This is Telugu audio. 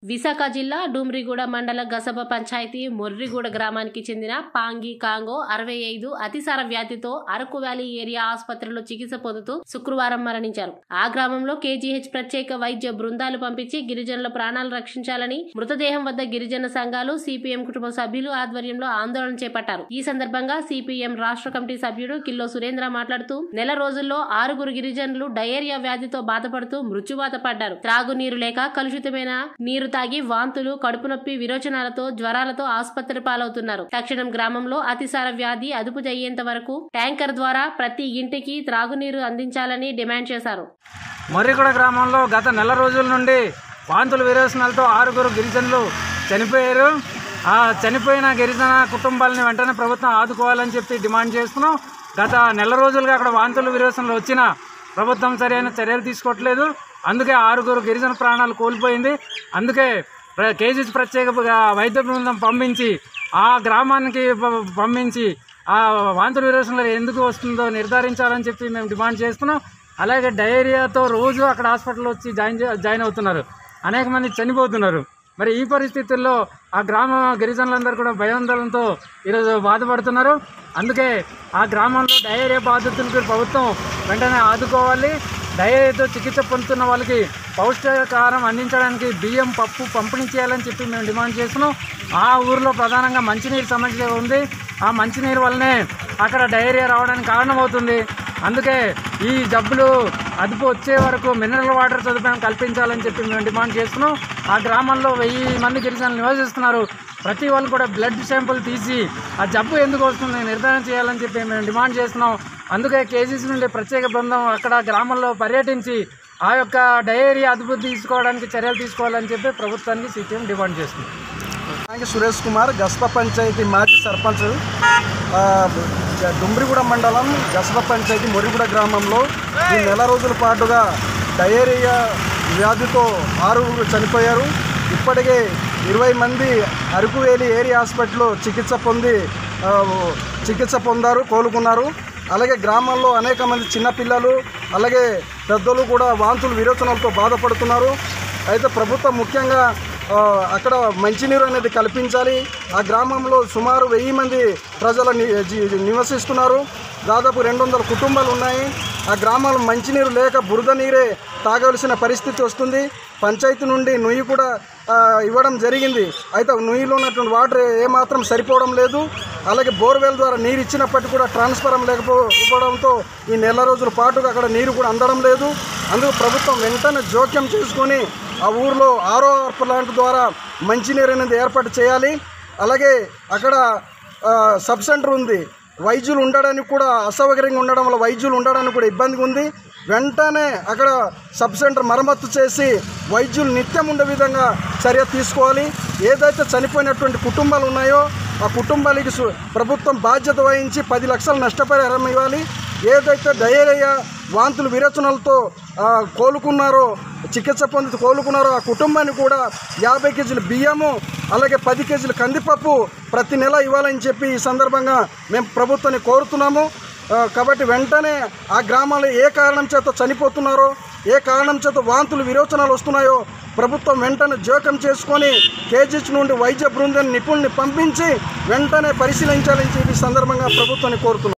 విశాఖ జిల్లా డూమ్రిగూడ మండల గసబ పంచాయతీ మొర్రిగూడ గ్రామానికి చెందిన పాంగి కాంగో అరవై ఐదు అతిసార వ్యాధితో అరకు వ్యాలీ ఏరియా ఆసుపత్రిలో చికిత్స పొందుతూ శుక్రవారం మరణించారు ఆ గ్రామంలో కేజీహెచ్ ప్రత్యేక వైద్య బృందాలు పంపించి గిరిజనుల ప్రాణాలు రక్షించాలని మృతదేహం వద్ద గిరిజన సంఘాలు సిపిఎం కుటుంబ సభ్యులు ఆధ్వర్యంలో ఆందోళన చేపట్టారు ఈ సందర్భంగా సిపిఎం రాష్ట్ర కమిటీ సభ్యుడు కిల్లో సురేంద్ర మాట్లాడుతూ నెల రోజుల్లో ఆరుగురు గిరిజనులు డయేరియా వ్యాధితో బాధపడుతూ మృత్యువాత పడ్డారు త్రాగునీరు లేక కలుషితమైన నీరు తాగి వాంతులు కడుపు నొప్పి విరోచనాలతో జ్వరాలతో ఆసుపత్రి పాలవుతున్నారు తక్షణం గ్రామంలో అతిసార వ్యాధి అదుపు అయ్యేంత వరకు ట్యాంకర్ ద్వారా ప్రతి ఇంటికి త్రాగునీరు అందించాలని డిమాండ్ చేశారు మర్రిగూడ గ్రామంలో గత నెల రోజుల నుండి వాంతుల విరోచనాలతో ఆరుగురు గిరిజనులు చనిపోయారు ఆ చనిపోయిన గిరిజన కుటుంబాలని వెంటనే ప్రభుత్వం ఆదుకోవాలని చెప్పి డిమాండ్ చేస్తున్నాం గత నెల రోజులుగా అక్కడ వాంతుల విరోచనలు వచ్చిన ప్రభుత్వం సరైన చర్యలు తీసుకోవట్లేదు అందుకే ఆరుగురు గిరిజన ప్రాణాలు కోల్పోయింది అందుకే ప్ర- కేజీస్ ప్రత్యేక బ- వైద్య బృందం పంపించి ఆ గ్రామానికి ప- పంపించి ఆ వాంతుల విరోచనలు ఎందుకు వస్తుందో నిర్ధారించాలని చెప్పి మేము డిమాండ్ చేస్తున్నాం అలాగే డయేరియాతో రోజు అక్కడ హాస్పిటల్ వచ్చి జాయిన్ చే- జాయిన్ అవుతున్నారు అనేక మంది చనిపోతున్నారు మరి ఈ పరిస్థితుల్లో ఆ గ్రామ గిరిజనులందరూ కూడా భయాందోళనతో ఈరోజు బాధపడుతున్నారు అందుకే ఆ గ్రామంలో డయేరియా బాధితులకు ప్రభుత్వం వెంటనే ఆదుకోవాలి డయేరియాతో చికిత్స పొందుతున్న వాళ్ళకి పౌష్టికాహారం అందించడానికి బియ్యం పప్పు పంపిణీ చేయాలని చెప్పి మేము డిమాండ్ చేస్తున్నాం ఆ ఊరిలో ప్రధానంగా మంచినీరు సమస్య ఉంది ఆ మంచినీరు వల్లనే అక్కడ డయేరియా రావడానికి కారణమవుతుంది అందుకే ఈ జబ్బులు అదుపు వచ్చే వరకు మినరల్ వాటర్ సదుపాయం కల్పించాలని చెప్పి మేము డిమాండ్ చేస్తున్నాం ఆ గ్రామంలో వెయ్యి మంది గిరిజనులు నివసిస్తున్నారు ప్రతి వాళ్ళు కూడా బ్లడ్ శాంపుల్ తీసి ఆ జబ్బు ఎందుకు వస్తుంది నిర్ధారణ చేయాలని చెప్పి మేము డిమాండ్ చేస్తున్నాం అందుకే కేజీసీ నుండి ప్రత్యేక బృందం అక్కడ గ్రామంలో పర్యటించి ఆ యొక్క డయేరియా అదుపు తీసుకోవడానికి చర్యలు తీసుకోవాలని చెప్పి ప్రభుత్వానికి సీపీఎం డిమాండ్ చేస్తుంది అలాగే సురేష్ కుమార్ గస్ప పంచాయతీ మాజీ సర్పంచ్ ఆ, డుమ్రిగూడ మండలం గస్ప పంచాయతీ మొరిగూడ గ్రామంలో ఈ నెల రోజుల పాటుగా డయేరియా వ్యాధితో ఆరుగురు చనిపోయారు ఇప్పటికే ఇరవై మంది అరకువేలి ఏరియా హాస్పిటల్లో చికిత్స పొంది ఆ, చికిత్స పొందారు కోలుకున్నారు అలాగే గ్రామాల్లో అనేక మంది చిన్నపిల్లలు అలాగే పెద్దలు కూడా వాంతులు విరోచనాలతో బాధపడుతున్నారు అయితే ప్రభుత్వం ముఖ్యంగా ఆ, అక్కడ మంచినీరు అనేది కల్పించాలి ఆ గ్రామంలో సుమారు వెయ్యి మంది ప్రజలు ని- జీ- నివసిస్తున్నారు దాదాపు రెండు వందల కుటుంబాలు ఉన్నాయి ఆ గ్రామాలు మంచినీరు లేక బురద నీరే తాగవలసిన పరిస్థితి వస్తుంది పంచాయతీ నుండి నుయ్యి కూడా ఆ, ఇవ్వడం జరిగింది అయితే నుయ్యిలో ఉన్నటువంటి వాటర్ ఏమాత్రం సరిపోవడం లేదు అలాగే బోర్వెల్ ద్వారా నీరు ఇచ్చినప్పటికీ కూడా ట్రాన్స్ఫరం లేకపోవడంతో ఈ నెల రోజుల పాటుగా అక్కడ నీరు కూడా అందడం లేదు అందుకు ప్రభుత్వం వెంటనే జోక్యం చేసుకొని ఆ ఊర్లో ఆరో ప్లాంట్ ద్వారా మంచినీరు అనేది ఏర్పాటు చేయాలి అలాగే అక్కడ ఆ, సబ్ సెంటర్ ఉంది వైద్యులు ఉండడానికి కూడా అసౌకర్యంగా ఉండడం వల్ల వైద్యులు ఉండడానికి కూడా ఇబ్బందిగా ఉంది వెంటనే అక్కడ సబ్ సెంటర్ మరమ్మతు చేసి వైద్యులు నిత్యం ఉండే విధంగా చర్య తీసుకోవాలి ఏదైతే చనిపోయినటువంటి కుటుంబాలు ఉన్నాయో ఆ కుటుంబాలకి సు- ప్రభుత్వం బాధ్యత వహించి పది లక్షల నష్టపరిహారం ఇవ్వాలి ఏదైతే డయేరియా వాంతులు విరేచనలతో ఆ, కోలుకున్నారో చికిత్స పొంది కోలుకున్నారో ఆ కుటుంబాన్ని కూడా యాభై కేజీల బియ్యము అలాగే పది కేజీల కందిపప్పు ప్రతి నెల ఇవ్వాలని చెప్పి ఈ సందర్భంగా మేము ప్రభుత్వాన్ని కోరుతున్నాము ఆ, కాబట్టి వెంటనే ఆ గ్రామాల్లో ఏ కారణం చేత చనిపోతున్నారో ఏ కారణం చేత వాంతులు విరోచనాలు వస్తున్నాయో ప్రభుత్వం వెంటనే జోక్యం చేసుకొని కేజీహెచ్ నుండి వైద్య బృందం నిపుణుల్ని పంపించి వెంటనే పరిశీలించాలని చెప్పి ఈ సందర్భంగా ప్రభుత్వాన్ని కోరుతున్నాం